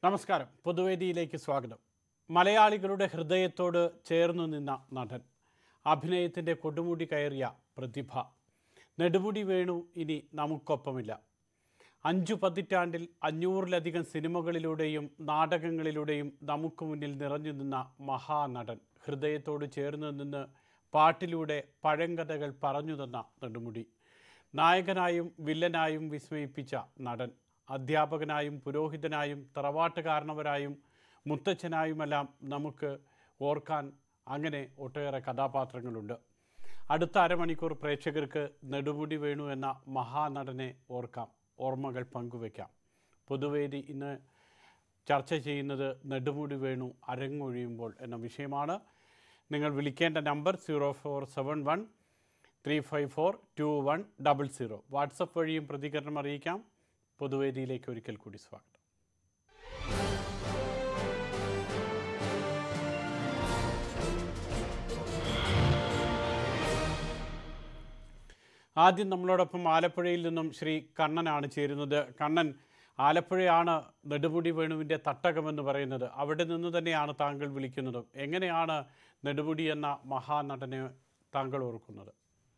നമസ്കാരം പൊതുവേദിയിലേക്ക് സ്വാഗതം മലയാളികളുടെ ഹൃദയത്തോട് ചേർന്നു നിന്ന നടൻ അഭിനയത്തിൻ്റെ കൊടുമുടി കയറിയ പ്രതിഭ നെടുമുടി വേണു ഇനി നമുക്കൊപ്പമില്ല അഞ്ചു പതിറ്റാണ്ടിൽ അഞ്ഞൂറിലധികം സിനിമകളിലൂടെയും നാടകങ്ങളിലൂടെയും നമുക്ക് മുന്നിൽ നിറഞ്ഞു നിന്ന മഹാനടൻ ഹൃദയത്തോട് ചേർന്ന് നിന്ന് പാട്ടിലൂടെ പഴങ്കഥകൾ പറഞ്ഞു തന്ന നെടുമുടി നായകനായും വില്ലനായും വിസ്മയിപ്പിച്ച നടൻ അധ്യാപകനായും പുരോഹിതനായും തറവാട്ടുകാരനവരായും മുത്തച്ഛനായുമെല്ലാം നമുക്ക് ഓർക്കാൻ അങ്ങനെ ഒട്ടേറെ കഥാപാത്രങ്ങളുണ്ട് അടുത്ത അരമണിക്കൂർ പ്രേക്ഷകർക്ക് നെടുമുടി വേണു എന്ന മഹാനടനെ ഓർക്കാം ഓർമ്മകൾ പങ്കുവയ്ക്കാം പൊതുവേദി ഇന്ന് ചർച്ച ചെയ്യുന്നത് നെടുമുടി വേണു അരങ്ങൊഴിയുമ്പോൾ എന്ന വിഷയമാണ് നിങ്ങൾ വിളിക്കേണ്ട number zero four seven one three five four two one double zero WhatsApp വഴിയും പ്രതികരണം അറിയിക്കാം പൊതുവേദിയിലേക്ക് ഒരിക്കൽ കൂടി സ്വാഗതം ആദ്യം നമ്മളോടൊപ്പം ആലപ്പുഴയിൽ നിന്നും ശ്രീ കണ്ണനാണ് ചേരുന്നത് കണ്ണൻ ആലപ്പുഴയാണ് നെടുമുടി വേണുവിൻ്റെ തട്ടകമെന്ന് പറയുന്നത് അവിടെ നിന്ന് തന്നെയാണ് താങ്കൾ വിളിക്കുന്നത് എങ്ങനെയാണ് നെടുമുടി എന്ന മഹാനടനെ താങ്കൾ ഓർക്കുന്നത്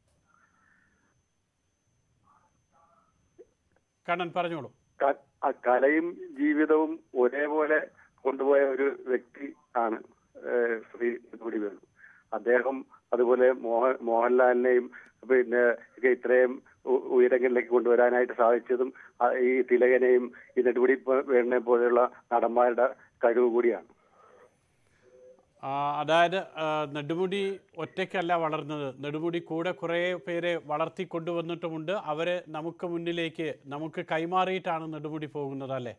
കണ്ണൻ പറഞ്ഞോളൂ ക- ആ കലയും ജീവിതവും ഒരേപോലെ കൊണ്ടുപോയ ഒരു വ്യക്തി ആണ് ഏഹ്, ശ്രീ നെടുമുടി വേണു അദ്ദേഹം അതുപോലെ മോഹ മോഹൻലാലിനെയും പിന്നെ ഒക്കെ ഇത്രയും ഉ- ഉയരങ്ങളിലേക്ക് കൊണ്ടുവരാനായിട്ട് സാധിച്ചതും ആ ഈ തിലകനെയും ഈ നെടുമുടി പ- വേണുവിനെ പോലെയുള്ള നടന്മാരുടെ കഴിവ് കൂടിയാണ് ആ, അതായത് ആ, നെടുമുടി ഒറ്റയ്ക്കല്ല വളർന്നത് നെടുമുടി കൂടെ കുറേ പേരെ വളർത്തി കൊണ്ടുവന്നിട്ടുമുണ്ട് അവരെ നമുക്ക് മുന്നിലേക്ക് നമുക്ക് കൈമാറിയിട്ടാണ് നെടുമുടി പോകുന്നത് അല്ലേ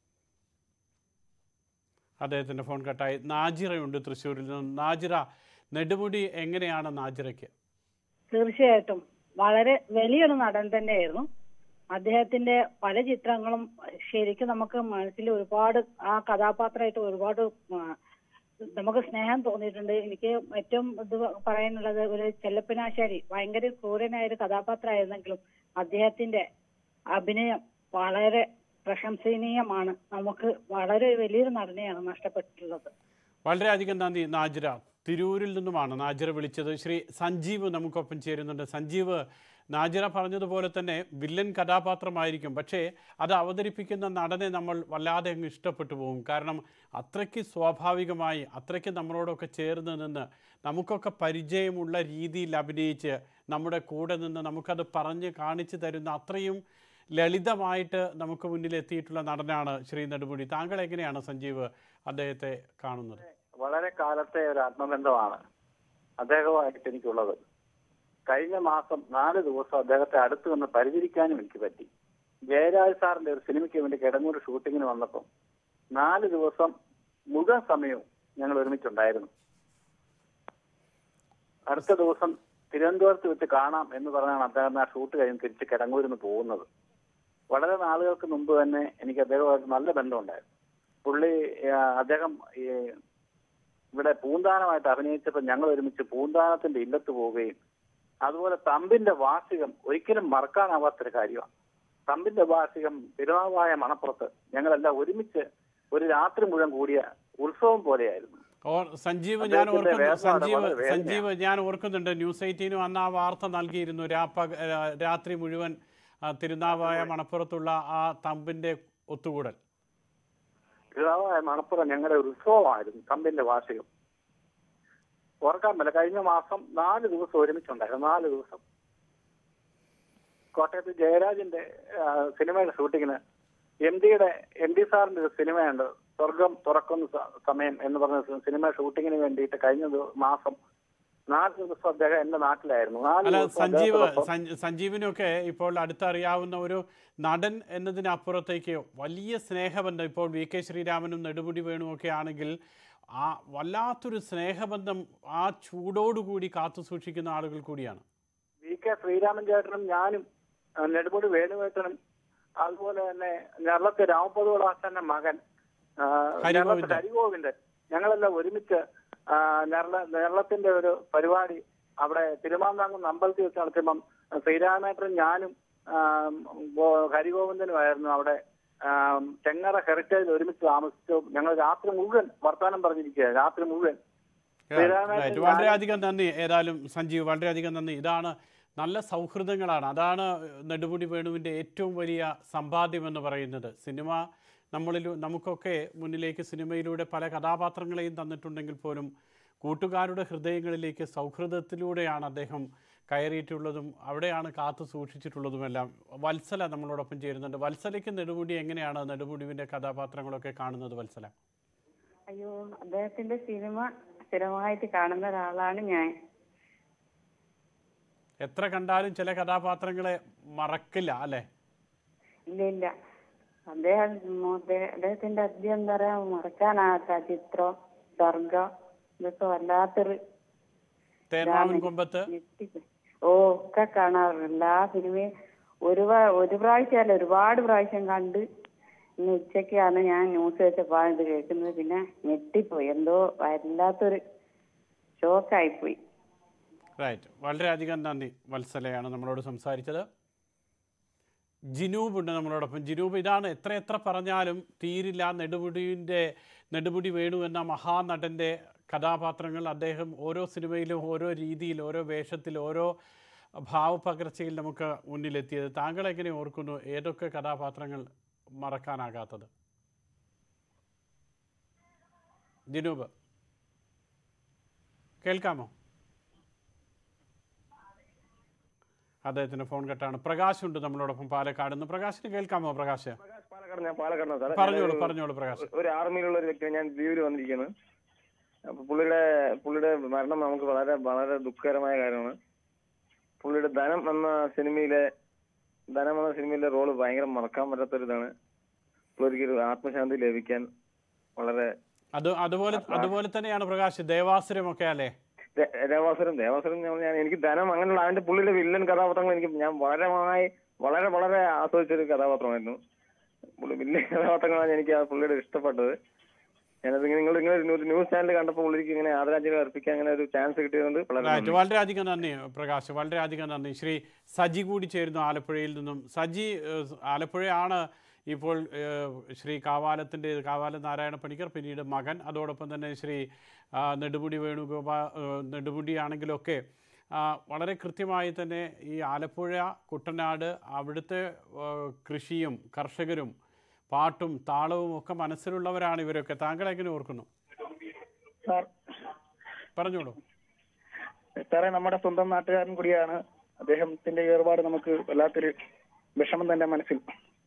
അദ്ദേഹത്തിൻ്റെ ഫോൺ കട്ടായി നാജിറയുണ്ട് തൃശ്ശൂരിൽ നിന്ന് നാജിറ നെടുമുടി എങ്ങനെയാണ് നാജിറയ്ക്ക് തീർച്ചയായിട്ടും വളരെ വലിയൊരു നടൻ തന്നെയായിരുന്നു അദ്ദേഹത്തിന്റെ പല ചിത്രങ്ങളും ശരിക്കും നമുക്ക് മനസ്സിൽ ഒരുപാട് ആ കഥാപാത്രമായിട്ട് ഒരുപാട് ആ, നമുക്ക് സ്നേഹം തോന്നിയിട്ടുണ്ട് എനിക്ക് ഏറ്റവും ഇത് പറയാനുള്ളത് ഒരു ചെല്ലപ്പനാശാരി ഭയങ്കര ക്രൂരനായ ഒരു കഥാപാത്രമായിരുന്നെങ്കിലും അദ്ദേഹത്തിന്റെ അഭിനയം വളരെ പ്രശംസനീയമാണ് നമുക്ക് വളരെ വലിയൊരു നടനെയാണ് നഷ്ടപ്പെട്ടിട്ടുള്ളത് വളരെയധികം നന്ദി നാജിറ തിരൂരിൽ നിന്നുമാണ് നാജിറ വിളിച്ചത് ശ്രീ സഞ്ജീവ് നമുക്കൊപ്പം ചേരുന്നുണ്ട് സഞ്ജീവ് നാജിറ പറഞ്ഞതുപോലെ തന്നെ വില്ലൻ കഥാപാത്രമായിരിക്കും പക്ഷേ അത് അവതരിപ്പിക്കുന്ന നടനെ നമ്മൾ വല്ലാതെ അങ്ങ് ഇഷ്ടപ്പെട്ടു പോകും കാരണം അത്രയ്ക്ക് സ്വാഭാവികമായി അത്രയ്ക്ക് നമ്മളോടൊക്കെ ചേർന്ന് നിന്ന് നമുക്കൊക്കെ പരിചയമുള്ള രീതിയിൽ അഭിനയിച്ച് നമ്മുടെ കൂടെ നിന്ന് നമുക്കത് പറഞ്ഞ് കാണിച്ചു തരുന്ന അത്രയും ലളിതമായിട്ട് നമുക്ക് മുന്നിൽ എത്തിയിട്ടുള്ള നടനാണ് ശ്രീ നെടുമുടി താങ്കൾ എങ്ങനെയാണ് സഞ്ജീവ് അദ്ദേഹത്തെ കാണുന്നത് വളരെ കാലത്തെ ഒരു ആത്മബന്ധമാണ് അദ്ദേഹവുമായിട്ട് എനിക്കുള്ളത് കഴിഞ്ഞ മാസം നാല് ദിവസം അദ്ദേഹത്തെ അടുത്ത് നിന്ന് പരിചരിക്കാനും എനിക്ക് പറ്റി ജയരാജ് സാറിന്റെ ഒരു സിനിമയ്ക്ക് വേണ്ടി കിടങ്ങൂർ ഷൂട്ടിങ്ങിന് വന്നപ്പം നാല് ദിവസം മുഴുവൻ സമയവും ഞങ്ങൾ ഒരുമിച്ചുണ്ടായിരുന്നു അടുത്ത ദിവസം തിരുവനന്തപുരത്ത് വെച്ച് കാണാം എന്ന് പറഞ്ഞാണ് അദ്ദേഹം ആ ഷൂട്ട് കഴിഞ്ഞ് തിരിച്ച് കിടങ്ങൂരിൽ നിന്ന് പോകുന്നത് വളരെ നാളുകൾക്ക് മുമ്പ് തന്നെ എനിക്ക് അദ്ദേഹമായിട്ട് നല്ല ബന്ധമുണ്ടായിരുന്നു പുള്ളി ആ, അദ്ദേഹം ഈ ഇവിടെ പൂന്താനമായിട്ട് അഭിനയിച്ചപ്പോൾ ഞങ്ങൾ ഒരുമിച്ച് പൂന്താനത്തിന്റെ ഇല്ലത്ത് പോവുകയും അതുപോലെ തമ്പിന്റെ വാർഷികം ഒരിക്കലും മറക്കാനാവാത്തൊരു കാര്യമാണ് തമ്പിന്റെ വാർഷികം തിരുനാവായ മണപ്പുറത്ത് ഞങ്ങളെല്ലാം ഒരുമിച്ച് ഒരു രാത്രി മുഴുവൻ കൂടിയ ഉത്സവം പോലെയായിരുന്നു ഓ സഞ്ജീവ് ഞാൻ അദ്ദേഹത്തിന്റെ ഓർക്കുന്നു വേദന സഞ്ജീവ് വളരെ വേദനയാണ്. സഞ്ജീവ് ഞാൻ ഓർക്കുന്നുണ്ട് ന്യൂസ് എയ്റ്റീനും അന്ന് ആ വാർത്ത നൽകിയിരുന്നു രാപ്പക രാ- രാത്രി മുഴുവൻ ആ, തിരുനാവായ മണപ്പുറത്തുള്ള ആ തമ്പിന്റെ ഒത്തുകൂടൽ തിരുനാവായ മണപ്പുറം ഞങ്ങളുടെ ഒരു ഉത്സവമായിരുന്നു തമ്പിന്റെ വാർഷികം ഓർക്കാൻ പറ്റില്ല കഴിഞ്ഞ മാസം നാല് ദിവസം ഒരുമിച്ചുണ്ടായിരുന്നു നാല് ദിവസം കോട്ടയത്ത് ജയരാജിന്റെ ആ, സിനിമയുടെ ഷൂട്ടിങ്ങിന് എം ഡിയുടെ എം ഡി സാറിന്റെ ഒരു സിനിമയുണ്ട് സ്വർഗം തുറക്കുന്ന സ- സമയം എന്ന് പറഞ്ഞ സി- സിനിമ ഷൂട്ടിങ്ങിന് വേണ്ടിയിട്ട് കഴിഞ്ഞ ദിവ- മാസം നാല് ദിവസം അദ്ദേഹം എന്റെ നാട്ടിലായിരുന്നു നാല് അല്ല ദിവസം സഞ്ജീവ് അദ്ദേഹത്തോടൊപ്പം സഞ്ജ- സഞ്ജീവിനൊക്കെ ഇപ്പോൾ അടുത്തറിയാവുന്ന ഒരു നടൻ എന്നതിനപ്പുറത്തേക്ക് വലിയ സ്നേഹബന്ധം ഇപ്പോൾ വി കെ ശ്രീരാമനും നെടുമുടി വേണുമൊക്കെ ആണെങ്കിൽ ആ വല്ലാത്തൊരു സ്നേഹബന്ധം ആ ചൂടോടുകൂടി കാത്തു സൂക്ഷിക്കുന്ന ആളുകൾ കൂടിയാണ് വി കെ ശ്രീരാമൻ ചേട്ടനും ഞാനും ആ, നെടുമുടി വേണുവേട്ടനും അതുപോലെ തന്നെ ഞെറളത്ത് രാമപദോളാസന്റെ മകൻ ആ, ഞെറളത്ത് ഹരിഗോവിന്ദൻ. ഹരിഗോവിന്ദൻ ഞങ്ങളെല്ലാം ഒരുമിച്ച് ആ, ഞെറള ഞെറളത്തിന്റെ ഒരു പരിപാടി അവിടെ തിരുമാന്താങ്കുന്ന് അമ്പലത്തിൽ വെച്ച് നടത്തിയപ്പം ശ്രീരാമേട്ടനും ഞാനും ആ, ഗോ- ഹരിഗോവിന്ദനുമായിരുന്നു അവിടെ ആ, ചെങ്ങറ ഹെറിറ്റേജിൽ ഒരുമിച്ച് താമസിച്ചു ഞങ്ങൾ രാത്രി മുഴുവൻ വർത്തമാനം പറഞ്ഞിരിക്കുക രാത്രി മുഴുവൻ ശ്രീരാമേട്ടൻ റൈറ്റ് വളരെയധികം നന്ദി ഏതായാലും സഞ്ജീവ് വളരെയധികം നന്ദി ഇതാണ് നല്ല സൗഹൃദങ്ങളാണ് അതാണ് നെടുമുടി വേണുവിൻ്റെ ഏറ്റവും വലിയ സമ്പാദ്യം എന്ന് പറയുന്നത് സിനിമ നമ്മളിൽ നമുക്കൊക്കെ മുന്നിലേക്ക് സിനിമയിലൂടെ പല കഥാപാത്രങ്ങളെയും തന്നിട്ടുണ്ടെങ്കിൽ പോലും കൂട്ടുകാരുടെ ഹൃദയങ്ങളിലേക്ക് സൗഹൃദത്തിലൂടെയാണ് അദ്ദേഹം കയറിയിട്ടുള്ളതും അവിടെയാണ് കാത്തു സൂക്ഷിച്ചിട്ടുള്ളതുമെല്ലാം വത്സല നമ്മളോടൊപ്പം ചേരുന്നുണ്ട് വത്സലയ്ക്ക് നെടുമുടി എങ്ങനെയാണ് നെടുമുടിവിൻ്റെ കഥാപാത്രങ്ങളൊക്കെ കാണുന്നത് വത്സല അയ്യോ അദ്ദേഹത്തിന്റെ സിനിമ സ്ഥിരമായിട്ട് കാണുന്ന ഒരാളാണ് ഞാൻ എത്ര കണ്ടാലും ചില കഥാപാത്രങ്ങളെ മറക്കില്ല അല്ലേ ഇല്ല ഇല്ല അദ്ദേഹം അദ്ദേഹ- അദ്ദേഹത്തിന്റെ അധ്യം എന്താ പറയാ മറക്കാനാകാത്ത ചിത്രം സ്വർഗം ഇതൊക്കെ വല്ലാത്തൊരു തേന്മാവിൻ കൊമ്പത്ത് ഞെട്ടിപ്പോയി. ഓ ഒക്കെ കാണാറുണ്ട് എല്ലാ സിനിമയും ഒരു പ്രാ- ഒരു പ്രാവശ്യമല്ല ഒരുപാട് പ്രാവശ്യം കണ്ട് ഇന്ന് ഉച്ചയ്ക്കാണ് ഞാൻ ന്യൂസ് വെച്ചപ്പോൾ ഇത് കേൾക്കുന്നത് പിന്നെ ഞെട്ടിപ്പോയി എന്തോ വല്ലാത്തൊരു ഷോക്കായിപ്പോയി റൈറ്റ് വളരെയധികം നന്ദി വത്സലയാണ് നമ്മളോട് സംസാരിച്ചത് ജിനൂബ് ഉണ്ട് നമ്മളോടൊപ്പം ജിനൂബ് ഇതാണ് എത്ര എത്ര പറഞ്ഞാലും തീരില്ല നെടുമുടിയുടെ നെടുമുടി വേണു എന്ന മഹാനടൻ്റെ കഥാപാത്രങ്ങൾ അദ്ദേഹം ഓരോ സിനിമയിലും ഓരോ രീതിയിൽ ഓരോ വേഷത്തിൽ ഓരോ ഭാവപകർച്ചയിൽ നമുക്ക് മുന്നിലെത്തിയത് താങ്കൾ എങ്ങനെ ഓർക്കുന്നു ഏതൊക്കെ കഥാപാത്രങ്ങൾ മറക്കാനാകാത്തത് ജിനൂബ് കേൾക്കാമോ അദ്ദേഹത്തിന്റെ ഫോൺ കട്ടാണ് പ്രകാശ് ഉണ്ട് നമ്മളോടൊപ്പം പാലക്കാട് നിന്ന് പ്രകാശിന് കേൾക്കാമോ പ്രകാശ് പാലക്കാട് ഞാൻ പാലക്കാട് സാറേ പറഞ്ഞോളൂ ഞാനൊരു- പറഞ്ഞോളൂ പ്രകാശ് ഒരു ആർമിയിലുള്ള ഒരു വ്യക്തിയാണ് ഞാൻ ദ്വീപിൽ വന്നിരിക്കുന്നത് അപ്പൊ പുള്ളിയുടെ പുള്ളിയുടെ മരണം നമുക്ക് വളരെ വളരെ ദുഃഖകരമായ കാര്യമാണ് പുള്ളിയുടെ ധനം എന്ന സിനിമയിലെ ധനം എന്ന സിനിമയിലെ റോള് ഭയങ്കര മറക്കാൻ പറ്റാത്തൊരു ഇതാണ് പുള്ളിക്ക് ഒരു ആത്മശാന്തി ലഭിക്കാൻ വളരെ അത് അതുപോലെ അതുപോലെ തന്നെയാണ് പ്രകാശ് ദേവാസുരമൊക്കെ അല്ലേ ദേ- ദേവാസുരം ദേവാസുരം ഞാൻ ഞാൻ- എനിക്ക് ധനം അങ്ങനെയുള്ള അതിന്റെ പുള്ളിയുടെ വില്ലൻ കഥാപാത്രങ്ങൾ എനിക്ക് ഞാൻ വളരെമായി വളരെ വളരെ ആസ്വദിച്ചൊരു കഥാപാത്രമായിരുന്നു പുള്ളി വില്ലൻ കഥാപാത്രങ്ങളാണ് എനിക്ക് ആ പുള്ളിയുടെ ഇഷ്ടപ്പെട്ടത് ഞാനത് ഇങ്ങനെ നിങ്ങൾ ഇങ്ങനെ ഒരു ന്യൂസ് ചാനൽ കണ്ടപ്പോൾ പുള്ളിക്ക് ഇങ്ങനെ ആദരാഞ്ജലി അർപ്പിക്കാൻ അങ്ങനെ ഒരു ചാൻസ് കിട്ടിയതുകൊണ്ട് വളരെ റൈറ്റ് നന്ദി. വളരെയധികം നന്ദി പ്രകാശ് വളരെയധികം നന്ദി ശ്രീ സജി കൂടി ചേരുന്നു ആലപ്പുഴയിൽ നിന്നും സജി ഏഹ്, ആലപ്പുഴയാണ് ഇപ്പോൾ ഏഹ്, ശ്രീ കാവാലത്തിൻ്റെ കാവാലം നാരായണ പണിക്കർ പിന്നീട് മകൻ അതോടൊപ്പം തന്നെ ശ്രീ ആ, നെടുമുടി വേണുഗോപാൽ ഏഹ്, നെടുമുടി ആണെങ്കിലൊക്കെ ആ, വളരെ കൃത്യമായി തന്നെ ഈ ആലപ്പുഴ കുട്ടനാട് അവിടുത്തെ ഏഹ്, കൃഷിയും കർഷകരും പാട്ടും താളവും ഒക്കെ മനസ്സിലുള്ളവരാണ് ഇവരൊക്കെ താങ്കൾ എങ്ങനെ ഓർക്കുന്നു സാർ പറഞ്ഞോളൂ സാറേ നമ്മുടെ സ്വന്തം നാട്ടുകാരൻ കൂടിയാണ് അദ്ദേഹത്തിന്റെ ഏർപാട് നമുക്ക് വല്ലാത്തൊരു വിഷമം തന്നെ മനസ്സിൽ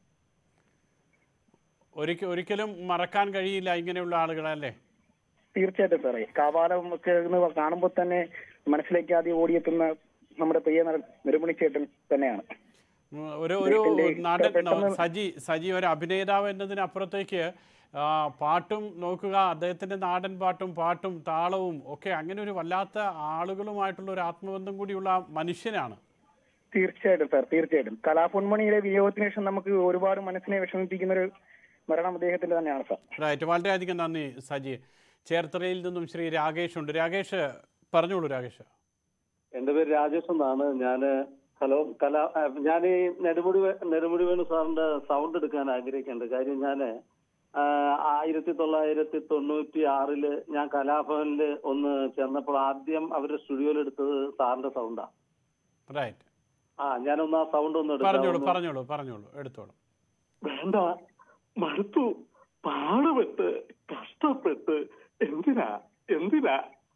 ഒരിക്കൽ ഒരിക്കലും മറക്കാൻ കഴിയില്ല ഇങ്ങനെയുള്ള ആളുകളല്ലേ തീർച്ചയായിട്ടും സാറേ കാവാലം ഒക്കെ എന്ന് കാണുമ്പോൾ തന്നെ മനസ്സിലേക്ക് ആദ്യം ഓടിയെത്തുന്ന നമ്മുടെ പ്രിയ നടൻ നെടുമണി ചേട്ടൻ തന്നെയാണ് ഉം, ഒരു ഒരു അദ്ദേഹത്തിന്റെ നടൻ പെട്ടെന്ന് സജി സജി ഒരു അഭിനേതാവ് എന്നതിനപ്പുറത്തേക്ക് ആ, പാട്ടും നോക്കുക അദ്ദേഹത്തിന്റെ നാടൻ പാട്ടും പാട്ടും താളവും ഒക്കെ അങ്ങനെ ഒരു വല്ലാത്ത ആളുകളുമായിട്ടുള്ള ഒരു ആത്മബന്ധം കൂടിയുള്ള മനുഷ്യനാണ് തീർച്ചയായിട്ടും സാർ തീർച്ചയായിട്ടും കലാപൊന്മണിയുടെ വിയോഗത്തിന് ശേഷം നമുക്ക് ഒരുപാട് മനസ്സിനെ വിഷമിപ്പിക്കുന്ന ഒരു മരണം അദ്ദേഹത്തിന്റെ തന്നെയാണ് സാർ റൈറ്റ് വളരെയധികം നന്ദി സജി ചേർത്തലയിൽ നിന്നും ശ്രീ രാകേഷ് ഉണ്ട് രാകേഷ് പറഞ്ഞോളൂ രാകേഷ് എന്റെ പേര് രാജേഷ് എന്നാണ് ഞാന് ഹലോ കല ഞാൻ ഈ നെടുമുടി വേ- നെടുമുടി വേണു സാറിന്റെ സൗണ്ട് എടുക്കാൻ ആഗ്രഹിക്കുന്നുണ്ട് കാര്യം ഞാന് ആ, ആയിരത്തി തൊള്ളായിരത്തി തൊണ്ണൂറ്റി ആറില് ഞാൻ കലാഭവനില് ഒന്ന് ചെന്നപ്പോൾ ആദ്യം അവരുടെ സ്റ്റുഡിയോയിൽ എടുത്തത് സാറിന്റെ സൗണ്ടാ റൈറ്റ് ആ ഞാനൊന്ന് ആ സൗണ്ട് ഒന്ന് പറഞ്ഞോളൂ എടുക്കാം പറഞ്ഞോളൂ പറഞ്ഞോളൂ എടുത്തോളൂ വേണ്ട മടുത്തു പാടുപെട്ട് കഷ്ടപ്പെട്ട് എന്തിനാ എന്തിനാ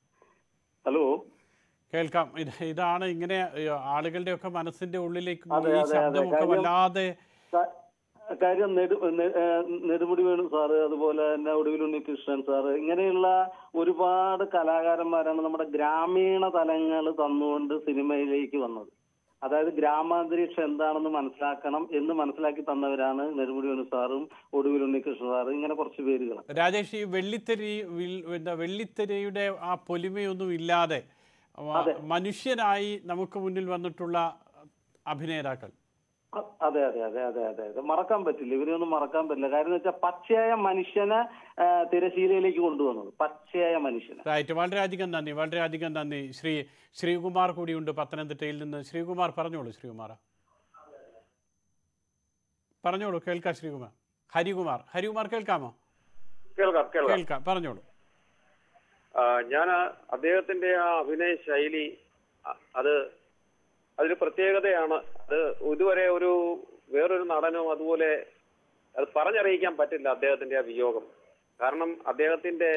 ഹലോ കേൾക്കാം ഇത് ഇതാണ് ഇങ്ങനെ ഈ ആളുകളുടെ ഒക്കെ മനസ്സിന്റെ ഉള്ളിലേക്ക് അതെ, ഈ അതെ, അതെ. ശബ്ദമൊക്കെ കാര്യം- വല്ലാതെ ക- കാര്യം നെടു നെ- ഏഹ് നെടുമുടി വേണു സാറ് അതുപോലെ തന്നെ ഒടുവിൽ ഉണ്ണികൃഷ്ണൻ സാറ് ഇങ്ങനെയുള്ള ഒരുപാട് കലാകാരന്മാരാണ് നമ്മുടെ ഗ്രാമീണ തലങ്ങൾ തന്നുകൊണ്ട് സിനിമയിലേക്ക് വന്നത് അതായത് ഗ്രാമാന്തരീക്ഷം എന്താണെന്ന് മനസ്സിലാക്കണം എന്ന് മനസ്സിലാക്കി തന്നവരാണ് നെടുമുടി വേണു സാറും ഒടുവിൽ ഉണ്ണികൃഷ്ണൻ സാറും ഇങ്ങനെ കുറച്ച് പേരുകൾ രാജേഷ് ഈ വെള്ളിത്തെരി വിൽ- എന്താ വെള്ളിത്തെരിയുടെ ആ പൊലിമയൊന്നും ഇല്ലാതെ വ- മനുഷ്യരായി നമുക്ക് മുന്നിൽ വന്നിട്ടുള്ള അഭിനേതാക്കൾ അ- അതെ അതെ അതെ അതെ അതെ അതെ മറക്കാൻ പറ്റില്ല ഇവരെയൊന്നും മറക്കാൻ പറ്റില്ല കാര്യം എന്ന് വെച്ചാൽ പച്ചയായ മനുഷ്യനെ ആ, തിരശീലയിലേക്ക് കൊണ്ടുവന്നത് പച്ചയായ മനുഷ്യനെ റൈറ്റ് വളരെയധികം നന്ദി വളരെയധികം നന്ദി ശ്രീ ശ്രീകുമാർ കൂടിയുണ്ട് പത്തനംതിട്ടയിൽ നിന്ന് ശ്രീകുമാർ പറഞ്ഞോളൂ ശ്രീകുമാർ പറഞ്ഞോളൂ കേൾക്കാം ശ്രീകുമാർ ഹരികുമാർ ഹരികുമാർ കേൾക്കാമോ കേൾക്കാം കേൾക്കാം കേൾക്കാം പറഞ്ഞോളൂ ഞാൻ അദ്ദേഹത്തിന്റെ ആ അഭിനയ ശൈലി അ- അത് അതൊരു പ്രത്യേകതയാണ് അത് ഇതുവരെ ഒരു വേറൊരു നടനും അതുപോലെ അത് പറഞ്ഞറിയിക്കാൻ പറ്റില്ല അദ്ദേഹത്തിന്റെ ആ വിയോഗം കാരണം അദ്ദേഹത്തിന്റെ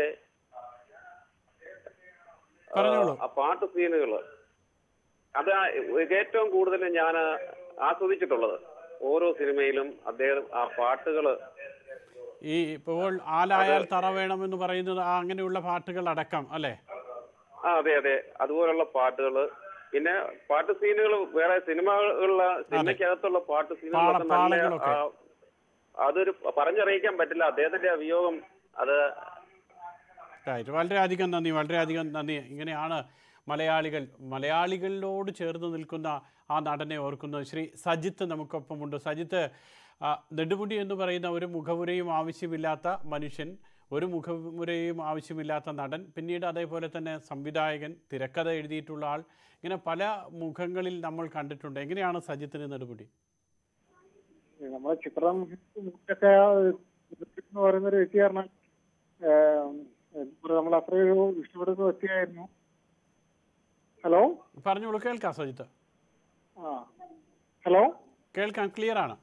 ആ, പറഞ്ഞോളൂ. ആ പാട്ട് സീനുകള് അത് ആ ഏറ്റവും കൂടുതൽ ഞാൻ ആസ്വദിച്ചിട്ടുള്ളത് ഓരോ സിനിമയിലും അദ്ദേഹം ആ പാട്ടുകള് ഈ ഇപ്പോൾ ആലായാൽ തറ വേണമെന്ന് പറയുന്നത് ആ അങ്ങനെയുള്ള പാട്ടുകൾ അടക്കം അല്ലേ ആ അതെ അതെ അതുപോലുള്ള പാട്ടുകള് പിന്നെ പാട്ട് സീനുകൾ വേറെ സിനിമകളുള്ള സിനിമയ്ക്കകത്തുള്ള പാട്ട് സീനുകളൊക്കെ പാള- നല്ല പാളങ്ങളൊക്കെ. ആ, അതൊരു പറഞ്ഞറിയിക്കാൻ പറ്റില്ല അദ്ദേഹത്തിന്റെ ആ വിയോഗം അത് റൈറ്റ് വളരെയധികം നന്ദി വളരെയധികം നന്ദി ഇങ്ങനെയാണ് മലയാളികൾ മലയാളികളോട് ചേർന്ന് നിൽക്കുന്ന ആ നടനെ ഓർക്കുന്നത് ശ്രീ സജിത്ത് നമുക്കൊപ്പമുണ്ട് സജിത്ത് ആ, നെടുമുടി എന്ന് പറയുന്ന ഒരു മുഖവുരയും ആവശ്യമില്ലാത്ത മനുഷ്യൻ ഒരു മുഖവുരയും ആവശ്യമില്ലാത്ത നടൻ പിന്നീട് അതേപോലെ തന്നെ സംവിധായകൻ തിരക്കഥ എഴുതിയിട്ടുള്ള ആൾ ഇങ്ങനെ പല മുഖങ്ങളിൽ നമ്മൾ കണ്ടിട്ടുണ്ട് എങ്ങനെയാണ് സജിത്തിന് നെടുമുടി നമ്മളെ ചിത്രം ഒക്കെ എന്ന് പറയുന്ന ഒരു വ്യക്തി കാരണം നമ്മൾ അത്രയൊരു ഇഷ്ടപ്പെടുന്ന വ്യക്തിയായിരുന്നു ഹലോ പറഞ്ഞോളൂ കേൾക്കാം സജിത്ത് ആ ഹലോ കേൾക്കാൻ ക്ലിയർ ആണ്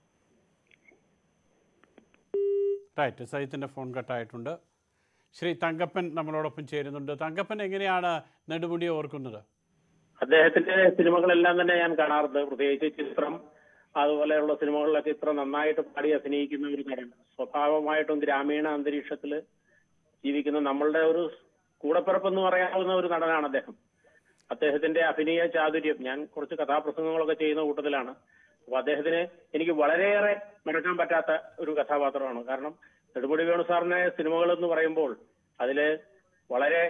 റൈറ്റ് സജിത്തിൻ്റെ ഫോൺ കട്ടായിട്ടുണ്ട് ശ്രീ തങ്കപ്പൻ നമ്മളോടൊപ്പം ചേരുന്നുണ്ട് തങ്കപ്പൻ എങ്ങനെയാണ് നെടുമുടിയെ ഓർക്കുന്നത് അദ്ദേഹത്തിന്റെ സിനിമകളെല്ലാം തന്നെ ഞാൻ കാണാറുണ്ട് പ്രത്യേകിച്ച് ചിത്രം അതുപോലെയുള്ള സിനിമകളിലൊക്കെ ഇത്ര നന്നായിട്ട് പാടി അഭിനയിക്കുന്ന ഒരു നടൻ സ്വഭാവമായിട്ടും ഗ്രാമീണ അന്തരീക്ഷത്തിൽ ജീവിക്കുന്ന നമ്മളുടെ ഒരു കൂടപ്പിറപ്പെന്ന് പറയാവുന്ന ഒരു നടനാണ് അദ്ദേഹം അദ്ദേഹത്തിന്റെ അഭിനയ ചാതുര്യം ഞാൻ കുറച്ച് കഥാപ്രസംഗങ്ങളൊക്കെ ചെയ്യുന്ന കൂട്ടത്തിലാണ് അപ്പൊ അദ്ദേഹത്തിന് എനിക്ക് വളരെയേറെ മറക്കാൻ പറ്റാത്ത ഒരു കഥാപാത്രമാണ് കാരണം നെടുമുടി വേണു സാറിന്റെ സിനിമകൾ എന്ന് പറയുമ്പോൾ അതില് വളരെ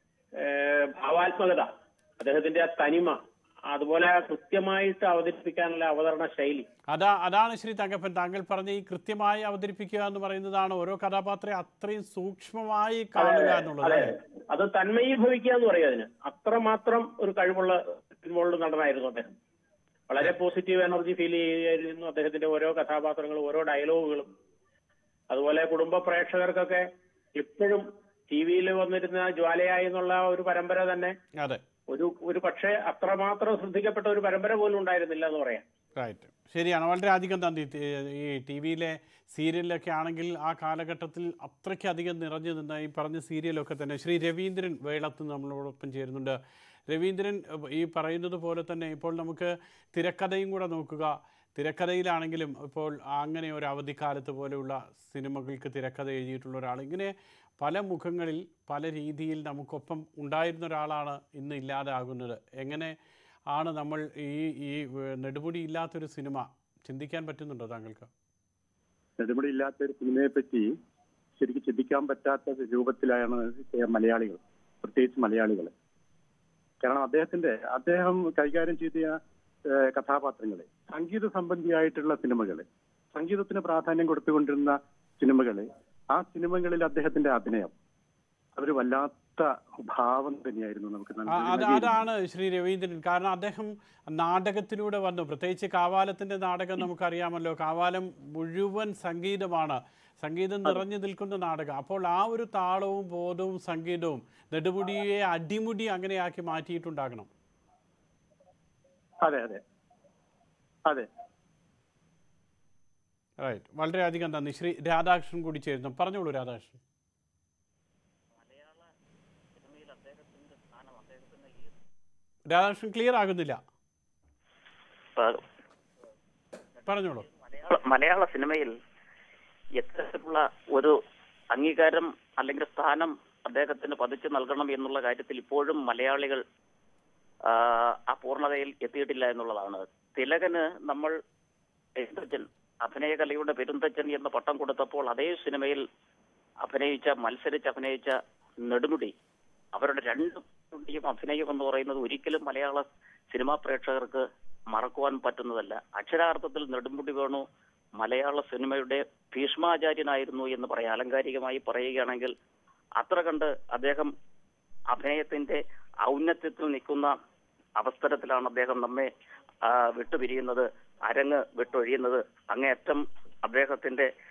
ഏഹ്, ഭാവാത്മകത അദ്ദേഹത്തിന്റെ ആ തനിമ അതുപോലെ കൃത്യമായിട്ട് അവതരിപ്പിക്കാനുള്ള അവതരണ ശൈലി അതാ അതാണ് ശ്രീ തങ്കപ്പൻ താങ്കൾ പറഞ്ഞ ഈ കൃത്യമായി അവതരിപ്പിക്കുക എന്ന് പറയുന്നതാണ് ഓരോ കഥാപാത്രം അത്രയും സൂക്ഷ്മമായി കാണുക എന്നുള്ളത് അതെ അല്ലേ? അത് തന്മയീഭവിക്കുക എന്ന് പറയും അതിന് അത്രമാത്രം ഒരു കഴിവുള്ള സിനിമകളുടെ നടനായിരുന്നു അദ്ദേഹം വളരെ പോസിറ്റീവ് എനർജി ഫീൽ ചെയ്യുകയായിരുന്നു അദ്ദേഹത്തിന്റെ ഓരോ കഥാപാത്രങ്ങളും ഓരോ ഡയലോഗുകളും അതുപോലെ കുടുംബ പ്രേക്ഷകർക്കൊക്കെ എപ്പോഴും ടി വിയിൽ വന്നിരുന്ന ജ്വാലയായി എന്നുള്ള ഒരു പരമ്പര തന്നെ അതെ ഒരു ഒരു പക്ഷേ അത്രമാത്രം ശ്രദ്ധിക്കപ്പെട്ട ഒരു പരമ്പര പോലും ഉണ്ടായിരുന്നില്ല എന്ന് പറയാം റൈറ്റ് ശരിയാണ് വളരെയധികം നന്ദി തി- ഈ ടി വിയിലെ സീരിയലിലൊക്കെ ആണെങ്കിൽ ആ കാലഘട്ടത്തിൽ അത്രയ്ക്കധികം നിറഞ്ഞു നിന്ന ഈ പറഞ്ഞ സീരിയലൊക്കെ തന്നെ ശ്രീ രവീന്ദ്രൻ വേളത്ത് നമ്മളോടൊപ്പം ചേരുന്നുണ്ട് രവീന്ദ്രൻ ഏഹ്, ഈ പറയുന്നത് പോലെ തന്നെ ഇപ്പോൾ നമുക്ക് തിരക്കഥയും കൂടെ നോക്കുക തിരക്കഥയിലാണെങ്കിലും ഇപ്പോൾ അങ്ങനെ ഒരു അവധിക്കാലത്ത് പോലെയുള്ള സിനിമകൾക്ക് തിരക്കഥ എഴുതിയിട്ടുള്ള ഒരാൾ ഇങ്ങനെ പല മുഖങ്ങളിൽ പല രീതിയിൽ നമുക്കൊപ്പം ഉണ്ടായിരുന്ന ഒരാളാണ് ഇന്ന് ഇല്ലാതാകുന്നത് എങ്ങനെ ആണ് നമ്മൾ ഈ ഈ ഏഹ്, നെടുമുടി ഇല്ലാത്തൊരു സിനിമ ചിന്തിക്കാൻ പറ്റുന്നുണ്ടോ താങ്കൾക്ക് നെടുമുടി ഇല്ലാത്ത ഒരു സിനിമയെ പറ്റി ശരിക്കും ചിന്തിക്കാൻ പറ്റാത്ത രൂപത്തിലാണ് മലയാളികൾ പ്രത്യേകിച്ച് മലയാളികൾ കാരണം അദ്ദേഹത്തിന്റെ അദ്ദേഹം കൈകാര്യം ചെയ്ത ഏഹ്, കഥാപാത്രങ്ങളെ സംഗീത സംബന്ധിയായിട്ടുള്ള സിനിമകള് സംഗീതത്തിന് പ്രാധാന്യം കൊടുത്തുകൊണ്ടിരുന്ന സിനിമകള് ആ സിനിമകളിൽ അദ്ദേഹത്തിന്റെ അഭിനയം അതൊരു വല്ലാത്ത ഭാവം തന്നെയായിരുന്നു നമുക്ക് ആ, നൽകുന്നത്. അത് അതാണ് ശ്രീ രവീന്ദ്രൻ കാരണം അദ്ദേഹം നാടകത്തിലൂടെ വന്നു പ്രത്യേകിച്ച് കാവാലത്തിന്റെ നാടകം നമുക്കറിയാമല്ലോ കാവാലം മുഴുവൻ സംഗീതമാണ് സംഗീതം നിറഞ്ഞു നിൽക്കുന്ന നാടകം അപ്പോൾ ആ ഒരു താളവും ബോധവും സംഗീതവും നെടുമുടിയെ അടിമുടി അങ്ങനെയാക്കി മാറ്റിയിട്ടുണ്ടാകണം അതെ അതെ അതെ റൈറ്റ് വളരെയധികം നന്ദി ശ്രീ രാധാകൃഷ്ണൻ കൂടി ചേരുന്നു പറഞ്ഞോളൂ രാധാകൃഷ്ണൻ രാധാകൃഷ്ണൻ ക്ലിയർ ആകുന്നില്ല പറഞ്ഞോളൂ മലയാള- മലയാള സിനിമയിൽ എത്തരത്തിലുള്ള ഒരു അംഗീകാരം അല്ലെങ്കിൽ സ്ഥാനം അദ്ദേഹത്തിന് പതിച്ചു നൽകണം എന്നുള്ള കാര്യത്തിൽ ഇപ്പോഴും മലയാളികൾ ആ, ആ പൂർണ്ണതയിൽ എത്തിയിട്ടില്ല എന്നുള്ളതാണ് തിലകന് നമ്മൾ പെരുന്തച്ചൻ അഭിനയകലയുടെ പെരുന്തച്ചൻ എന്ന പട്ടം കൊടുത്തപ്പോൾ അതേ സിനിമയിൽ അഭിനയിച്ച മത്സരിച്ച് അഭിനയിച്ച നെടുമുടി അവരുടെ രണ്ടും അഭിനയം എന്ന് പറയുന്നത് ഒരിക്കലും മലയാള സിനിമാ പ്രേക്ഷകർക്ക് മറക്കുവാൻ പറ്റുന്നതല്ല അക്ഷരാർത്ഥത്തിൽ നെടുമുടി വേണു മലയാള സിനിമയുടെ ഭീഷ്മാചാര്യനായിരുന്നു എന്ന് പറയാം ആലങ്കാരികമായി പറയുകയാണെങ്കിൽ അത്ര കണ്ട് അദ്ദേഹം അഭിനയത്തിന്റെ ഔന്നത്യത്തിൽ നിൽക്കുന്ന അവസരത്തിലാണ് അദ്ദേഹം നമ്മെ ആ, വിട്ടുപിരിയുന്നത് അരങ്ങ് വിട്ടൊഴിയുന്നത് അങ്ങേയറ്റം അദ്ദേഹത്തിന്റെ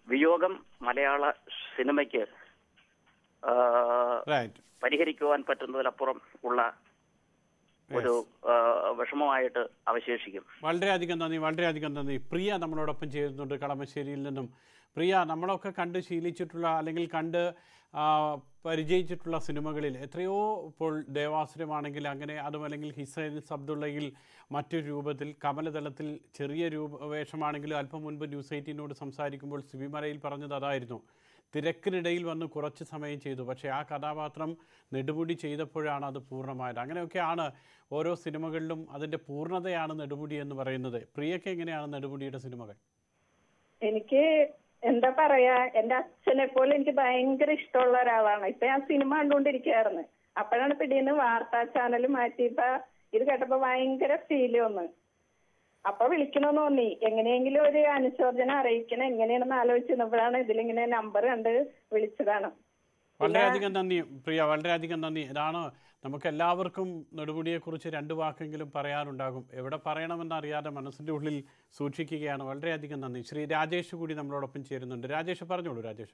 വിയോഗം മലയാള സിനിമയ്ക്ക് ആ, റൈറ്റ് പരിഹരിക്കുവാൻ പറ്റുന്നതിലപ്പുറം ഉള്ള ഒരു ആ, വിഷമമായിട്ട് അവശേഷിക്കും വളരെയധികം നന്ദി വളരെയധികം നന്ദി പ്രിയ നമ്മളോടൊപ്പം ചേരുന്നുണ്ട് കളമശ്ശേരിയിൽ നിന്നും പ്രിയ നമ്മളൊക്കെ കണ്ട് ശീലിച്ചിട്ടുള്ള അല്ലെങ്കിൽ കണ്ട് ആ, പരിചയിച്ചിട്ടുള്ള സിനിമകളിൽ എത്രയോ ഇപ്പോൾ ദേവാസുരമാണെങ്കിൽ അങ്ങനെ അതും അല്ലെങ്കിൽ ഹിസൈൻ അബ്ദുള്ളയിൽ മറ്റൊരു രൂപത്തിൽ കമലതലത്തിൽ ചെറിയ രൂപ വേഷമാണെങ്കിലും അല്പം മുൻപ് ന്യൂസ് എയ്റ്റീനോട് സംസാരിക്കുമ്പോൾ സിബിമലയിൽ പറഞ്ഞത് അതായിരുന്നു തിരക്കിനിടയിൽ വന്ന് കുറച്ച് സമയം ചെയ്തു പക്ഷേ ആ കഥാപാത്രം നെടുമുടി ചെയ്തപ്പോഴാണ് അത് പൂർണ്ണമായത് അങ്ങനെയൊക്കെയാണ് ഓരോ സിനിമകളിലും അതിൻ്റെ പൂർണ്ണതയാണ് നെടുമുടി എന്ന് പറയുന്നത് പ്രിയക്ക് എങ്ങനെയാണ് നെടുമുടിയുടെ സിനിമകൾ എനിക്ക് എന്താ പറയാ എന്റെ അച്ഛനെ പോലെ എനിക്ക് ഭയങ്കര ഇഷ്ടമുള്ള ഒരാളാണ് ഇപ്പൊ ഞാൻ സിനിമ കണ്ടുകൊണ്ടിരിക്കുകയായിരുന്നു അപ്പോഴാണ് പിടീന്ന് വാർത്താ ചാനൽ മാറ്റിയപ്പോ ഇത് കേട്ടപ്പോ ഭയങ്കര ഫീല് വന്ന് അപ്പൊ വിളിക്കണമെന്ന് തോന്നി എങ്ങനെയെങ്കിലും ഒരു അനുശോചനം അറിയിക്കണം എങ്ങനെയാണെന്ന് ആലോചിച്ചിരുന്നപ്പോഴാണ് ഇതിലിങ്ങനെ നമ്പർ കണ്ട് വിളിച്ചതാണ് വളരെയധികം നന്ദി പ്രിയ വളരെയധികം നന്ദി ഇതാണ് നമുക്ക് എല്ലാവർക്കും നെടുമുടിയെക്കുറിച്ച് രണ്ട് വാക്കെങ്കിലും പറയാനുണ്ടാകും എവിടെ പറയണമെന്ന് അറിയാതെ മനസ്സിൻ്റെ ഉള്ളിൽ സൂക്ഷിക്കുകയാണ് വളരെയധികം നന്ദി ശ്രീ രാജേഷ് കൂടി നമ്മളോടൊപ്പം ചേരുന്നുണ്ട് രാജേഷ് പറഞ്ഞോളൂ രാജേഷ്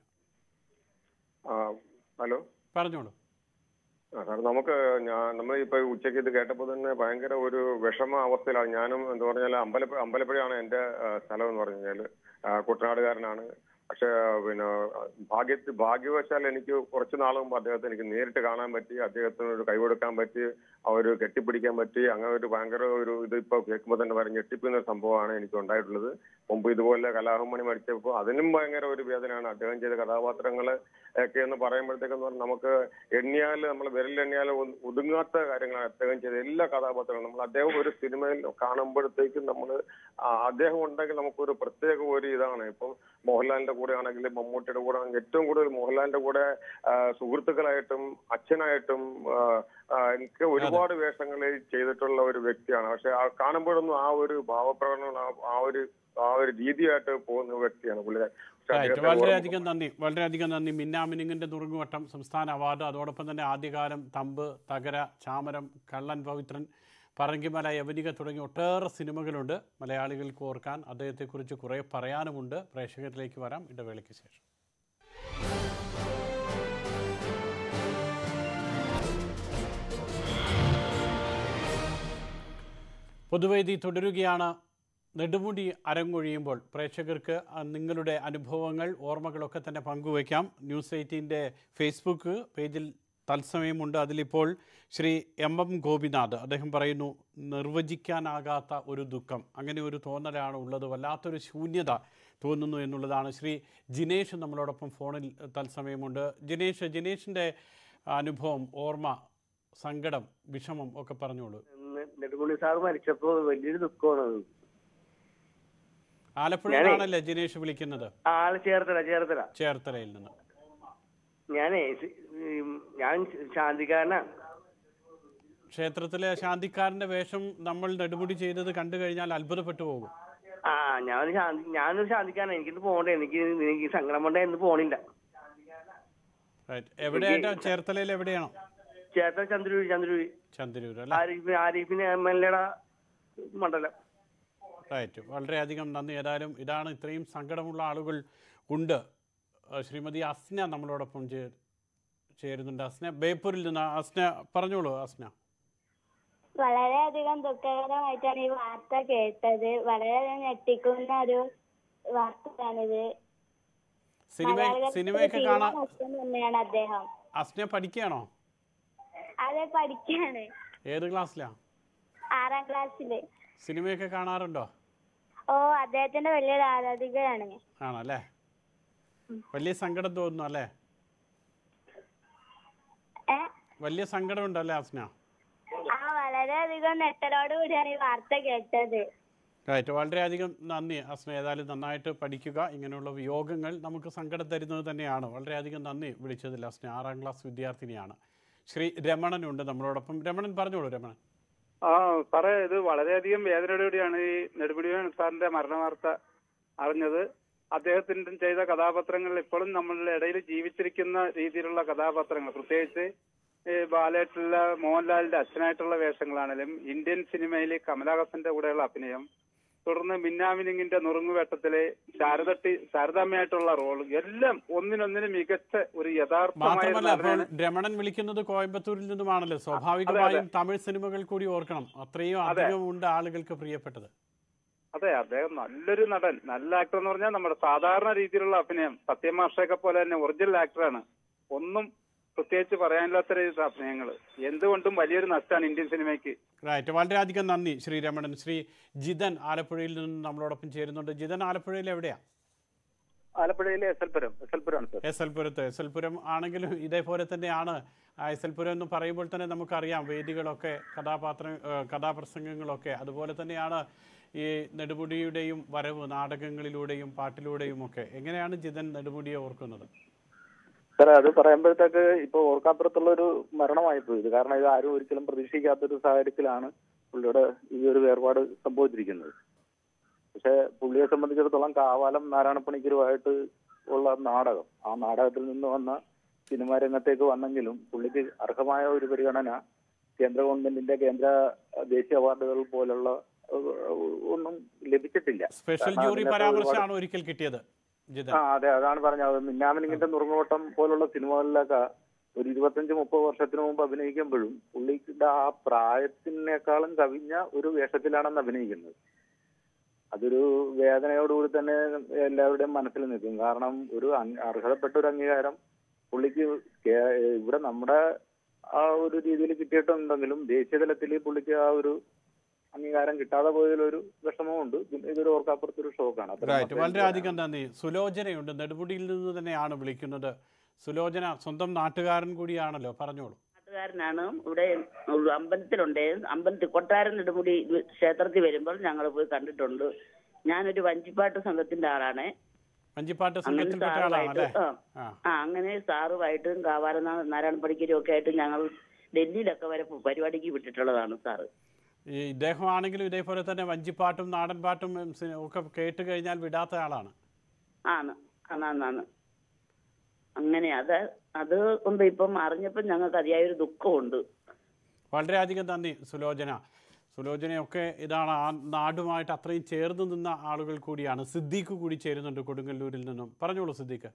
ആ, ഹലോ പറഞ്ഞോളൂ ആ സാർ നമുക്ക് ഞാൻ നമ്മൾ ഇപ്പൊ ഉച്ചയ്ക്ക് ഇത് കേട്ടപ്പോൾ തന്നെ ഭയങ്കര ഒരു വിഷമ അവസ്ഥയിലാണ് ഞാനും എന്താ പറഞ്ഞാൽ അമ്പലപ്പുഴ അമ്പലപ്പുഴയാണ് എന്റെ ആ, സ്ഥലം എന്ന് പറഞ്ഞു കഴിഞ്ഞാൽ കുട്ടനാടുകാരനാണ് പക്ഷെ പിന്നെ ഭാഗ്യ ഭാഗ്യവശാൽ എനിക്ക് കുറച്ച് നാൾ മുമ്പ് അദ്ദേഹത്തെ എനിക്ക് നേരിട്ട് കാണാൻ പറ്റി അദ്ദേഹത്തിന് ഒരു കൈ കൊടുക്കാൻ പറ്റി ആ ഒരു കെട്ടിപ്പിടിക്കാൻ പറ്റി അങ്ങനെ ഒരു ഭയങ്കര ഒരു ഇത് ഇപ്പൊ കേൾക്കുമ്പോൾ തന്നെ ഭയങ്കര ഞെട്ടിപ്പിക്കുന്ന ഒരു സംഭവമാണ് എനിക്ക് ഉണ്ടായിട്ടുള്ളത് മുമ്പ് ഇതുപോലെ കലാഹമണി മരിച്ചപ്പോൾ അതിനും ഭയങ്കര ഒരു വേദനയാണ് അദ്ദേഹം ചെയ്ത കഥാപാത്രങ്ങള് ഒക്കെ എന്ന് പറയുമ്പോഴത്തേക്കെന്ന് പറഞ്ഞാൽ നമുക്ക് എണ്ണിയാൽ നമ്മൾ വിരലെണ്ണിയാൽ ഒ- ഒതുങ്ങാത്ത കാര്യങ്ങളാണ് അദ്ദേഹം ചെയ്ത എല്ലാ കഥാപാത്രങ്ങളും നമ്മൾ അദ്ദേഹം ഒരു സിനിമയിൽ കാണുമ്പോഴത്തേക്കും നമ്മൾ അദ്ദേഹം ഉണ്ടെങ്കിൽ നമുക്കൊരു പ്രത്യേക ഒരു ഇതാണ് ഇപ്പം മോഹൻലാലിന്റെ കൂടെ ആണെങ്കിലും മമ്മൂട്ടിയുടെ കൂടെ ആണെങ്കിലും ഏറ്റവും കൂടുതൽ മോഹൻലാലിന്റെ കൂടെ ആ, സുഹൃത്തുക്കളായിട്ടും അച്ഛനായിട്ടും ആ, ആ, എനിക്ക് ഒരുപാട് വേഷങ്ങളിൽ ചെയ്തിട്ടുള്ള ഒരു വ്യക്തിയാണ് പക്ഷെ ആ കാണുമ്പോഴൊന്നും ആ ഒരു ഭാവപ്രകടനം ആ- ആ ഒരു ആ ഒരു രീതിയായിട്ട് പോകുന്ന വ്യക്തിയാണ് പുള്ളിക്കാരൻ പക്ഷെ റൈറ്റ് അദ്ദേഹത്തെ ഓർമ്മ- വളരെയധികം നന്ദി വളരെയധികം നന്ദി മിന്നാമിനുങ്ങിൻ്റെ നുറുങ്ങുവട്ടം സംസ്ഥാന അവാർഡ് അതോടൊപ്പം തന്നെ ആദ്യകാലം തമ്പ് തകര ചാമരം കള്ളൻ പവിത്രൻ പറങ്കിമല യവനിക തുടങ്ങിയ ഒട്ടേറെ സിനിമകളുണ്ട് മലയാളികൾക്ക് ഓർക്കാൻ അദ്ദേഹത്തെക്കുറിച്ച് കുറേ പറയാനുമുണ്ട് പ്രേക്ഷകരിലേക്ക് വരാം ഇടവേളയ്ക്ക് ശേഷം പൊതുവേദി തുടരുകയാണ് നെടുമുടി അരങ്ങൊഴിയുമ്പോൾ പ്രേക്ഷകർക്ക് ആ, നിങ്ങളുടെ അനുഭവങ്ങൾ ഓർമ്മകളൊക്കെ തന്നെ പങ്കുവയ്ക്കാം ന്യൂസ് എയ്റ്റീൻ്റെ ഫേസ്ബുക്ക് പേജിൽ തത്സമയമുണ്ട് അതിലിപ്പോൾ ശ്രീ എം എം ഗോപിനാഥ് അദ്ദേഹം പറയുന്നു നിർവചിക്കാനാകാത്ത ഒരു ദുഃഖം അങ്ങനെ ഒരു തോന്നലാണ് ഉള്ളത് വല്ലാത്തൊരു ശൂന്യത തോന്നുന്നു എന്നുള്ളതാണ് ശ്രീ ജിനേഷ് നമ്മളോടൊപ്പം ഫോണിൽ തത്സമയമുണ്ട് ജിനേഷ് ജിനേഷിൻ്റെ അനുഭവം ഓർമ്മ സങ്കടം വിഷമം ഒക്കെ പറഞ്ഞോളൂ നെ- നെടുമുടി സാർ മരിച്ചപ്പോ വലിയൊരു ദുഃഖമാണ് അത്. ആലപ്പുഴയിലാണല്ലേ ജിനേഷ് വിളിക്കുന്നത് ആള് ചേർത്തല ചേർത്തല ചേർത്തലയിൽ നിന്ന് ഞാനേ സി- ഉം, ഞാൻ ശാന്തിക്കാരനാണ് ക്ഷേത്രത്തിലെ ശാന്തിക്കാരന്റെ വേഷം നമ്മൾ നെടുമുടി ചെയ്തത് കണ്ടു കഴിഞ്ഞാൽ അത്ഭുതപ്പെട്ടു പോകും ആ ഞാൻ ശാന്തി ഞാനൊരു ശാന്തിക്കാരനാണ് എനിക്കിന്ന് പോകണ്ടേ എനിക്ക് എനിക്ക് സങ്കടം കൊണ്ടേ ഇന്ന് പോണില്ല റൈറ്റ് എവിടെയായിട്ടാ ചേർത്തലയിൽ എവിടെയാണോ ചേർത്തല ചന്ദ്രൂരി ചന്ദ്രൂരി ചന്ദ്രൂർ അല്ലേ ആരിഫ് ആരിഫിന് എം എൽ എയുടെ മണ്ഡലം റൈറ്റ് വളരെയധികം നന്ദി ഏതായാലും ഇതാണ് ഇത്രയും സങ്കടമുള്ള ആളുകൾ ഉണ്ട് ആ, ശ്രീമതി അസ്ന നമ്മളോടൊപ്പം ചേ- ചേരുന്നുണ്ട് അസ്ന ബേപ്പൂരിൽ നിന്ന് അസ്ന പറഞ്ഞോളൂ അസ്ന വളരെയധികം ദുഃഖകരമായിട്ടാണ് ഈ വാർത്ത കേട്ടത് വളരെയധികം ഞെട്ടിക്കുന്ന ഒരു വാർത്തയാണിത് സിനിമ മലയാളികൾക്ക് സിനിമയൊക്കെ തീരെ കാണാൻ നഷ്ടം തന്നെയാണ് അദ്ദേഹം അസ്ന പഠിക്കുകയാണോ അതെ പഠിക്കാണ് ഏത് ക്ലാസ്സിലാ ആറാം ക്ലാസ്സില് സിനിമയൊക്കെ കാണാറുണ്ടോ ഓ അദ്ദേഹത്തിന്റെ വലിയൊരു ആരാധികയാണ് ആണല്ലേ വലിയ സങ്കടം തോന്നുന്നു അല്ലേ ഏ വലിയ സങ്കടമുണ്ടല്ലേ അസ്ന ആ വളരെയധികം നെട്ടലോട് കൂടിയാണ് ഈ വാർത്ത കേട്ടത് റൈറ്റ് വളരെയധികം നന്ദി അസ്ന ഏതായാലും നന്നായിട്ട് പഠിക്കുക ഇങ്ങനെയുള്ള വിയോഗങ്ങൾ നമുക്ക് സങ്കടം തരുന്നത് തന്നെയാണ് വളരെയധികം നന്ദി വിളിച്ചതിൽ അസ്ന ആറാം ക്ലാസ് വിദ്യാർത്ഥിനിയാണ് ശ്രീ രമണനുണ്ട് നമ്മളോടൊപ്പം രമണൻ പറഞ്ഞോളൂ രമണൻ ആ സാറേ ഇത് വളരെയധികം വേദനയോടെയാണ് ഈ നെടുമുടി വേണു സാറിന്റെ മരണവാർത്ത അറിഞ്ഞത് അദ്ദേഹത്തിന്റെ ചെയ്ത കഥാപാത്രങ്ങൾ ഇപ്പോഴും നമ്മളുടെ ഇടയിൽ ജീവിച്ചിരിക്കുന്ന രീതിയിലുള്ള കഥാപാത്രങ്ങൾ പ്രത്യേകിച്ച് ഈ ബാലേട്ടുള്ള മോഹൻലാലിന്റെ അച്ഛനായിട്ടുള്ള വേഷങ്ങളാണെങ്കിലും ഇന്ത്യൻ സിനിമയിൽ കമലഹാസന്റെ കൂടെയുള്ള അഭിനയം തുടർന്ന് മിന്നാമിനിങ്ങിന്റെ നുറുങ്ങുവേട്ടത്തിലെ ശാരദട്ടി ശാരദാമ്മയായിട്ടുള്ള റോള് എല്ലാം ഒന്നിനൊന്നിന് മികച്ച ഒരു യഥാർത്ഥമായ ഒരു മാത്രമല്ല അപ്പോൾ നടനാണ്. രമണൻ വിളിക്കുന്നത് കോയമ്പത്തൂരിൽ നിന്നുമാണല്ലോ സ്വാഭാവികമായും തമിഴ് സിനിമകൾ കൂടി ഓർക്കണം അത്രയും അധികം ഉണ്ട് ആളുകൾക്ക് പ്രിയപ്പെട്ടത് അതെ അദ്ദേഹം നല്ലൊരു നടൻ നല്ല ആക്ടർ എന്ന് പറഞ്ഞാൽ നമ്മുടെ സാധാരണ രീതിയിലുള്ള അഭിനയം സത്യമാഷയൊക്കെ പോലെ തന്നെ ഒറിജിനൽ ആക്ടറാണ് ഒന്നും പ്രത്യേകിച്ച് പറയാനില്ലാത്ത രീതിയിലുള്ള അഭിനയങ്ങൾ എന്തുകൊണ്ടും വലിയൊരു നഷ്ടമാണ് ഇന്ത്യൻ സിനിമയ്ക്ക് റൈറ്റ് വളരെയധികം നന്ദി ശ്രീ രമണൻ ശ്രീ ജിതൻ ആലപ്പുഴയിൽ നിന്ന് നമ്മളോടൊപ്പം ചേരുന്നുണ്ട് ജിതൻ ആലപ്പുഴയിൽ എവിടെയാ ആലപ്പുഴയിലെ S L Puram S L പുരമാണ് സർ എസ് എൽ പുരത്ത് എസ് എൽ പുരം ആണെങ്കിലും ഇതേപോലെ തന്നെയാണ് ആ എസ് എൽ പുരം എന്ന് പറയുമ്പോൾ തന്നെ നമുക്കറിയാം വേദികളൊക്കെ കഥാപാത്ര ഏഹ് കഥാപ്രസംഗങ്ങളൊക്കെ അതുപോലെ തന്നെയാണ് ഈ നെടുമുടിയുടെയും വരവ് നാടകങ്ങളിലൂടെയും പാട്ടിലൂടെയും ഒക്കെ എങ്ങനെയാണ് ജിതൻ നെടുമുടിയെ ഓർക്കുന്നത് സാർ അത് പറയുമ്പോഴത്തേക്ക് ഇപ്പൊ ഓർക്കാപ്പുറത്തുള്ള ഒരു മരണമായിപ്പോയി ഇത് കാരണം ഇത് ആരും ഒരിക്കലും പ്രതീക്ഷിക്കാത്തൊരു സാഹചര്യത്തിലാണ് പുള്ളിയുടെ ഈ ഒരു വേർപാട് സംഭവിച്ചിരിക്കുന്നത് പക്ഷെ പുള്ളിയെ സംബന്ധിച്ചിടത്തോളം കാവാലം നാരായണപ്പണിക്കരുമായിട്ട് ഉള്ള നാടകം ആ നാടകത്തിൽ നിന്ന് വന്ന സിനിമാ രംഗത്തേക്ക് വന്നെങ്കിലും പുള്ളിക്ക് അർഹമായ ഒരു പരിഗണന കേന്ദ്ര ഗവൺമെന്റിന്റെ കേന്ദ്ര അഹ്, ദേശീയ അവാർഡുകൾ പോലുള്ള അഹ്, ഒന്നും ലഭിച്ചിട്ടില്ല സ്പെഷ്യൽ കാരണം ജൂറി അതിനകത്ത് ഒരുപാട് പരാമർശമാണ് ഒരിക്കൽ കിട്ടിയത് ജിതൻ ആ അതെ അതാണ് പറഞ്ഞത് മിന്നാമിനിങ്ങിന്റെ നുറുങ്ങോട്ടം പോലുള്ള സിനിമകളിലൊക്കെ ഒരു ഇരുപത്തഞ്ച് മുപ്പത് വർഷത്തിന് മുമ്പ് അഭിനയിക്കുമ്പോഴും പുള്ളിയുടെ ആ പ്രായത്തിനേക്കാളും കവിഞ്ഞ ഒരു വേഷത്തിലാണെന്ന് അഭിനയിക്കുന്നത് അതൊരു വേദനയോടുകൂടി തന്നെ എല്ലാവരുടെയും മനസ്സിൽ നിൽക്കും കാരണം ഒരു അംഗ- അർഹതപ്പെട്ട ഒരു അംഗീകാരം പുള്ളിക്ക് കേ- ഇവിടെ നമ്മുടെ ആ ഒരു രീതിയിൽ കിട്ടിയിട്ടുണ്ടെങ്കിലും ദേശീയ തലത്തിൽ പുള്ളിക്ക് ആ ഒരു അംഗീകാരം കിട്ടാതെ പോയതിലൊരു വിഷമമുണ്ട് പിന്നെ ഇതൊരു ഓർക്കാപ്പുറത്തൊരു ഷോക്കാണ് അത്ര റൈറ്റ് മാത്രമേ എനിക്ക് വളരെയധികം നന്ദി സുലോചനയുണ്ട് നെടുമുടിയിൽ നിന്ന് തന്നെയാണ് വിളിക്കുന്നത് സുലോചന സ്വന്തം നാട്ടുകാരൻ കൂടിയാണല്ലോ പറഞ്ഞോളൂ നാട്ടുകാരനാണ് ഇവിടെ ഒരു അമ്പലത്തിലുണ്ട് അമ്പലത്തിൽ കൊട്ടാരം നെടുമുടി ക്ഷേത്രത്തിൽ വരുമ്പോൾ ഞങ്ങൾ പോയി കണ്ടിട്ടുണ്ട് ഞാനൊരു വഞ്ചിപ്പാട്ട് സംഘത്തിന്റെ ആളാണ് വഞ്ചിപ്പാട്ട് അങ്ങനെ സംഘത്തിൽപ്പെട്ട ആളാണല്ലേ സാറുമായിട്ട് ആ ആ ആ അങ്ങനെ സാറുമായിട്ടും കാവാലം നാരായണ പണിക്കരും ഒക്കെ ആയിട്ട് ഞങ്ങൾ ഡൽഹിയിലൊക്കെ വരെ പരിപാടിക്ക് വിട്ടിട്ടുള്ളതാണ് സാറ് ഈ ഇദ്ദേഹമാണെങ്കിലും ഇതേപോലെ തന്നെ വഞ്ചിപ്പാട്ടും നാടൻ പാട്ടും ഉം, സി- ഒക്കെ കേട്ട് കഴിഞ്ഞാൽ വിടാത്ത ആളാണ് ആണ് ആണാണ് അങ്ങനെ അത് അത് കൊണ്ട് ഇപ്പം അറിഞ്ഞപ്പോൾ ഞങ്ങൾക്ക് അതിയായ ഒരു ദുഃഖമുണ്ട് വളരെയധികം നന്ദി സുലോചന സുലോചനയൊക്കെ ഇതാണ് ആ നാടുമായിട്ട് അത്രയും ചേർന്ന് നിന്ന ആളുകൾ കൂടിയാണ് സിദ്ദീഖ് കൂടി ചേരുന്നുണ്ട് കൊടുങ്ങല്ലൂരിൽ നിന്നും പറഞ്ഞോളൂ സിദ്ദീഖ്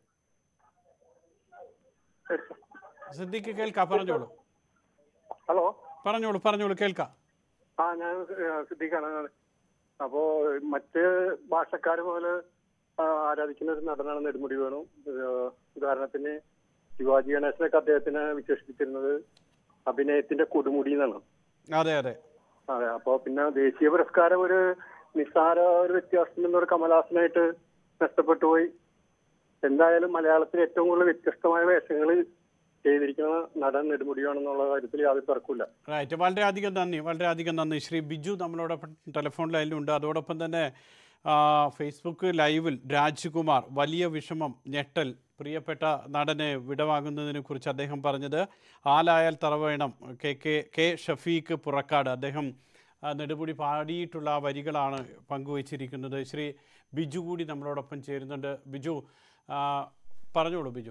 സിദ്ദീഖ് കേൾക്കാം പറഞ്ഞോളൂ ഹലോ പറഞ്ഞോളൂ പറഞ്ഞോളൂ കേൾക്കാം ആ ഞാൻ ഏഹ്, സിദ്ദീഖാണ് അപ്പോ മറ്റ് ഭാഷക്കാർ മുതല് ആ, ആരാധിക്കുന്ന ഒരു നടനാണ് നെടുമുടി വേണു ഏഹ്, ഉദാഹരണത്തിന് ശിവാജി ഗണേശനൊക്കെ അദ്ദേഹത്തിനെ വിശേഷിപ്പിച്ചിരുന്നത് അഭിനയത്തിന്റെ കൊടുമുടി എന്നാണ് അതെ അതെ അതെ അപ്പോ പിന്നെ ദേശീയ പുരസ്കാരം ഒരു നിസ്സാര ഒരു വ്യത്യാസത്തിൽ നിന്നൊരു കമലഹാസനായിട്ട് നഷ്ടപ്പെട്ടു പോയി എന്തായാലും മലയാളത്തിൽ ഏറ്റവും കൂടുതൽ വ്യത്യസ്തമായ വേഷങ്ങൾ ചെയ്തിരിക്കുന്ന നടൻ നെടുമുടിയാണെന്നുള്ള കാര്യത്തിൽ യാതൊരു തർക്കമില്ല റൈറ്റ് വളരെയധികം നന്ദി വളരെയധികം നന്ദി ശ്രീ ബിജു നമ്മളോടൊപ്പം ടെലിഫോൺ ലൈനിലുണ്ട് അതോടൊപ്പം തന്നെ ആ, ഫേസ്ബുക്ക് ലൈവിൽ രാജ്കുമാർ വലിയ വിഷമം ഞെട്ടൽ പ്രിയപ്പെട്ട നടനെ വിടവാങ്ങുന്നതിനെ കുറിച്ച് അദ്ദേഹം പറഞ്ഞത് ആലായാൽ തറവേണം K K K Shafeeq Purakkad അദ്ദേഹം ആ, നെടുമുടി പാടിയിട്ടുള്ള ആ വരികളാണ് പങ്കുവച്ചിരിക്കുന്നത് ശ്രീ ബിജു കൂടി നമ്മളോടൊപ്പം ചേരുന്നുണ്ട് ബിജു ആ, പറഞ്ഞോളൂ ബിജു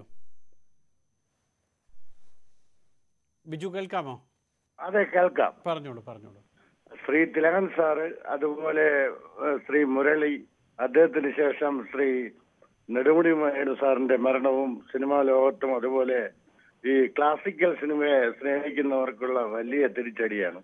ബിജു കേൾക്കാമോ അതെ കേൾക്കാം പറഞ്ഞോളൂ പറഞ്ഞോളൂ ശ്രീ തിലകൻ സാറ് അതുപോലെ ഏഹ്, ശ്രീ മുരളി അദ്ദേഹത്തിന് ശേഷം ശ്രീ നെടുമുടി വേണു സാറിന്റെ മരണവും സിനിമാ ലോകത്തും അതുപോലെ ഈ ക്ലാസിക്കൽ സിനിമയെ സ്നേഹിക്കുന്നവർക്കുള്ള വലിയ തിരിച്ചടിയാണ്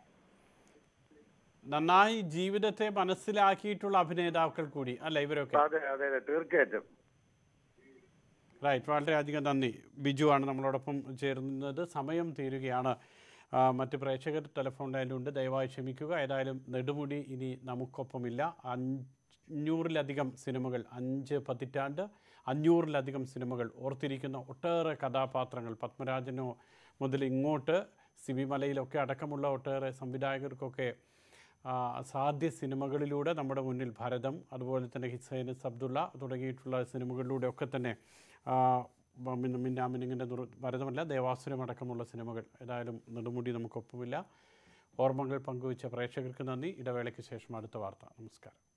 നന്നായി ജീവിതത്തെ മനസ്സിലാക്കിയിട്ടുള്ള അഭിനേതാക്കൾ കൂടി അല്ല ഇവരൊക്കെ അതെ അതെ അതെ തീർച്ചയായിട്ടും റൈറ്റ് വളരെയധികം നന്ദി ബിജു ആണ് നമ്മളോടൊപ്പം ചേരുന്നത് സമയം തീരുകയാണ് ആ, മറ്റ് പ്രേക്ഷകർ ടെലിഫോൺ ലൈനിലുണ്ട് ദയവായി ക്ഷമിക്കുക ഏതായാലും നെടുമുടി ഇനി നമുക്കൊപ്പമില്ല അഞ്ഞൂറിലധികം സിനിമകൾ അഞ്ച് പതിറ്റാണ്ട് അഞ്ഞൂറിലധികം സിനിമകൾ ഓർത്തിരിക്കുന്ന ഒട്ടേറെ കഥാപാത്രങ്ങൾ പത്മരാജനോ മുതൽ ഇങ്ങോട്ട് സിബി മലയിലൊക്കെ അടക്കമുള്ള ഒട്ടേറെ സംവിധായകർക്കൊക്കെ ആ, സാധ്യ സിനിമകളിലൂടെ നമ്മുടെ മുന്നിൽ ഭരതം അതുപോലെ തന്നെ ഹിസൈനസ് അബ്ദുള്ള തുടങ്ങിയിട്ടുള്ള സിനിമകളിലൂടെ ഒക്കെ തന്നെ ആ, ബ- മിന്ന- മിന്നാമിനിങ്ങിൻ്റെ നുറു ഭരതമല്ല ദേവാസുരം അടക്കമുള്ള സിനിമകൾ ഏതായാലും നെടുമുടി നമുക്കൊപ്പമില്ല ഓർമ്മകൾ പങ്കുവച്ച പ്രേക്ഷകർക്ക് നന്ദി ഇടവേളയ്ക്ക് ശേഷം അടുത്ത വാർത്ത നമസ്കാരം